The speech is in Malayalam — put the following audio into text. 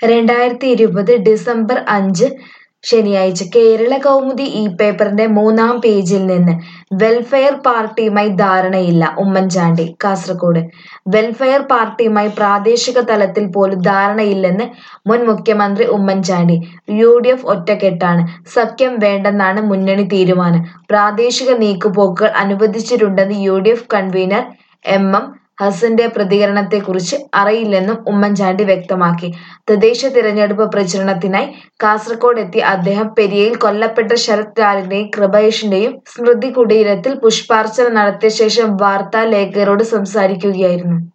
രണ്ടായിരത്തി ഇരുപത് ഡിസംബർ അഞ്ച് ശനിയാഴ്ച കേരള കൗമുദി ഈ പേപ്പറിന്റെ മൂന്നാം പേജിൽ നിന്ന് വെൽഫെയർ പാർട്ടിയുമായി ധാരണയില്ല ഉമ്മൻചാണ്ടി കാസർഗോഡ് വെൽഫെയർ പാർട്ടിയുമായി പ്രാദേശിക തലത്തിൽ പോലും ധാരണയില്ലെന്ന് മുൻ മുഖ്യമന്ത്രി ഉമ്മൻചാണ്ടി യു ഡി എഫ് ഒറ്റക്കെട്ടാണ് സഖ്യം വേണ്ടെന്നാണ് മുന്നണി തീരുമാനം പ്രാദേശിക നീക്കുപോക്കുകൾ അനുവദിച്ചിട്ടുണ്ടെന്ന് U D F convener M M ഹസന്റെ പ്രതികരണത്തെക്കുറിച്ച് അറിയില്ലെന്നും ഉമ്മൻചാണ്ടി വ്യക്തമാക്കി തദ്ദേശ തിരഞ്ഞെടുപ്പ് പ്രചരണത്തിനായി കാസർഗോഡ് എത്തിയ അദ്ദേഹം പെരിയയിൽ കൊല്ലപ്പെട്ട ശരത് ലാലിന്റെയും കൃപേഷിന്റെയും സ്മൃതി കുടീരത്തിൽ പുഷ്പാർച്ചന നടത്തിയ ശേഷം വാർത്താ ലേഖകരോട് സംസാരിക്കുകയായിരുന്നു